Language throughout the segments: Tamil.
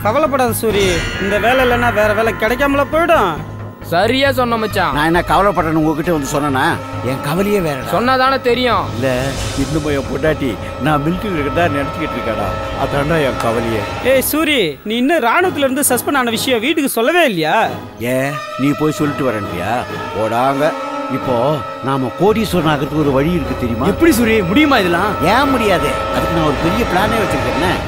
கவலைப்படாத சூரி இந்த வேலை இல்லைன்னா வேற வேலை கிடைக்காமல போயிடும் சரியா சொன்ன மச்சான் நான் என்ன கவலைப்படுறேன்னு உங்ககிட்ட வந்து சொன்னேனா என் கவலையே வேற சொன்னாதானே தெரியும் இல்ல இன்னும் என் பொண்டாட்டி நான் மிலிட்டரியில் இருக்கதா நினைச்சுக்கிட்டு இருக்காடா அதான்டா என் கவலையே ஏய் சூரி நீ இன்னும் ராணுவத்துல இருந்து சஸ்பெண்ட் ஆன விஷயம் வீட்டுக்கு சொல்லவே இல்லையா ஏன் நீ போய் சொல்லிட்டு வரேன்றியா போடாங்க இப்போ நாம கோடீஸ்வரன் ஆகிறதுக்கு ஒரு வழி இருக்கு தெரியுமா எப்படி சூரி முடியுமா இதெல்லாம் ஏன் முடியாது அதுக்கு நான் ஒரு பெரிய பிளானே வச்சிருக்கேன்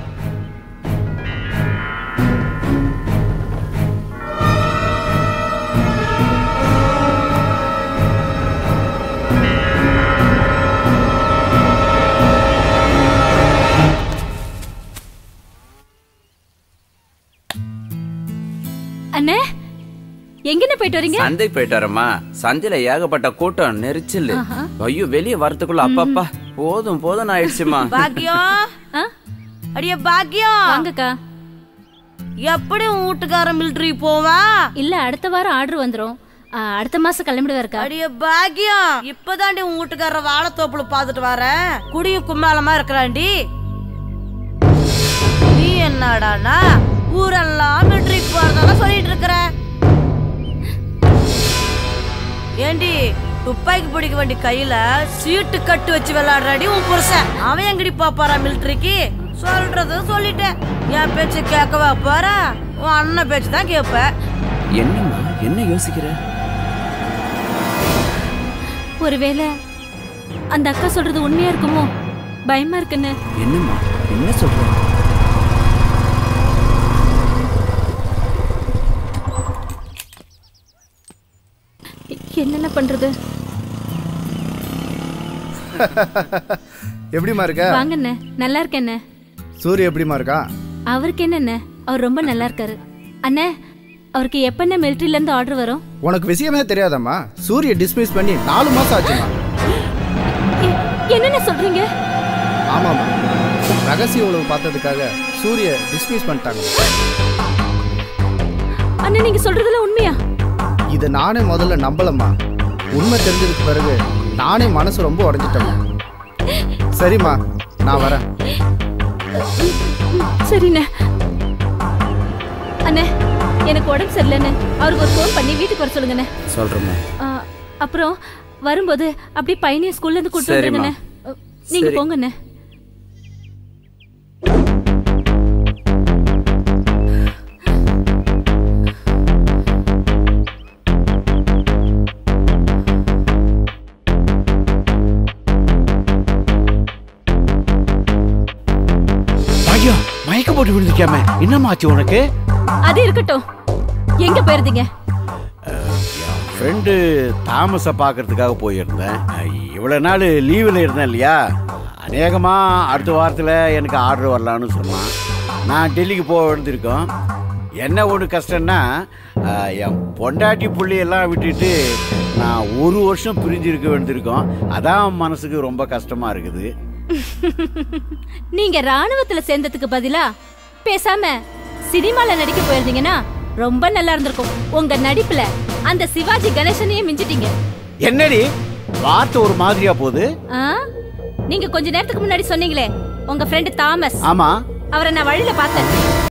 அண்ணே எங்கன்னு போயிட்டு வரீங்க சந்தை போயிட்டு வரமா சந்தையில ஏகப்பட்ட கூட்டம் நெரிச்சல் ஐயோ வெளியே வரதுக்குள்ள அப்பப்பா போதும் போதும் ஆயிடுச்சுமா பாக்கியம் ஆ? அடியே பாக்கியம் வாங்கக்கா எப்படி உன் வீட்டுக்காரன் மிலிட்டரி போவான் இல்ல அடுத்த வாரம் ஆர்டர் வந்துரும் ஆ, அடுத்த மாசம் கிளம்பிடுவாருக்கா அடியே பாக்கியம் இப்பதாண்டி உன் வீட்டுக்காரர் வாழைத்தோப்புல பாத்துட்டு வரேன் குடியும் கும்மாளமா இருக்கிறாண்டி நீ என்னடானா ஊரெல்லாம் மிலிட்டரிக்கு போறதெல்லாம் சொல்லிட்டு இருக்கிற ஏண்டி துப்பாக்கி பிடிக்க வேண்டிய கையில சீட்டு கட்டு வச்சு விளையாடுறாடி உன் புருஷன் அவன் எங்கடி பாப்பாரா மிலிட்டரிக்கு சொல்றது சொல்லிட்டேன் என் பேச்சு கேட்கவா போற உன் அண்ணன் பேச்சு தான் கேட்ப என்னம்மா என்ன யோசிக்கிற ஒருவேளை அந்த அக்கா சொல்றது உண்மையா இருக்குமோ பயமா இருக்குன்னு என்னம்மா என்ன சொல்ற என்னென்ன பண்றது எப்படிமா இருக்க வாங்கண்ணே நல்லா இருக்கேண்ணே சூரிய எப்படிமா இருக்கா அவருக்கு என்னண்ணே அவர் ரொம்ப நல்லா இருக்காரு அண்ணே அவருக்கு எப்பண்ணே மிலிட்ரில இருந்து ஆர்டர் வரும் உனக்கு விஷயமே தெரியாதம்மா சூரிய டிஸ்மிஸ் பண்ணி நாலு மாசம் ஆச்சுமா எ- என்னண்ணே சொல்றீங்க ஆமாம்மா ரகசிய உழவு பார்த்ததுக்காக சூரிய டிஸ்மிஸ் பண்ணிட்டாங்க அண்ணே நீங்க சொல்றதுல உண்மையா இதை நானே முதல்ல நம்பலம்மா உண்மை தெரிஞ்சதுக்கு பிறகு நானே மனசு ரொம்ப உடஞ்சிட்டேம்மா சரிம்மா நான் வரேன் சரிண்ணே அண்ணே எனக்கு உடம்பு சரியில்லைண்ணே அவருக்கு ஒரு ஃபோன் பண்ணி வீட்டுக்கு வர சொல்லுங்கண்ணே சொல்றேம்மா ஆ, அப்புறம் வரும்போது அப்படியே பையனையும் ஸ்கூல்ல இருந்து கூட்டு சரிம்மா. வந்துருங்கண்ணே அ, நீங்க சரி. போங்கண்ணே ஐயோ மயக்க போட்டு விழுந்துக்காம என்னமாச்சு உனக்கு அது இருக்கட்டும் எங்க போயிருந்தீங்க ஃப்ரெண்டு தாமஸை பார்க்கறதுக்காக போயிருந்தேன் இவ்வளோ நாள் லீவில் இருந்தேன் இல்லையா அநேகமாக அடுத்த வாரத்தில் எனக்கு ஆர்டர் வரலான்னு சொன்னான் நான் டெல்லிக்கு போக வேண்டியிருக்கோம் என்ன ஒன்று கஷ்டம்னா அஹ், என் பொண்டாட்டி புள்ளையெல்லாம் விட்டுட்டு நான் ஒரு வருஷம் பிரிஞ்சிருக்க வேண்டியிருக்கோம் அதான் மனசுக்கு ரொம்ப கஷ்டமாக இருக்குது நீங்க ராணுவத்துல சேர்ந்ததுக்கு பதிலா பேசாம சினிமால நடிக்க போயிருந்தீங்கன்னா ரொம்ப நல்லா இருந்திருக்கும் உங்க நடிப்புல அந்த சிவாஜி கணேசனையே மிஞ்சிட்டீங்க என்னடி வார்த்தை ஒரு மாதிரியா போகுது ஆ? நீங்க கொஞ்ச நேரத்துக்கு முன்னாடி சொன்னீங்களே உங்க ஃப்ரெண்ட் தாமஸ் ஆமாம் அவரை நான் வழியில பார்த்தேன்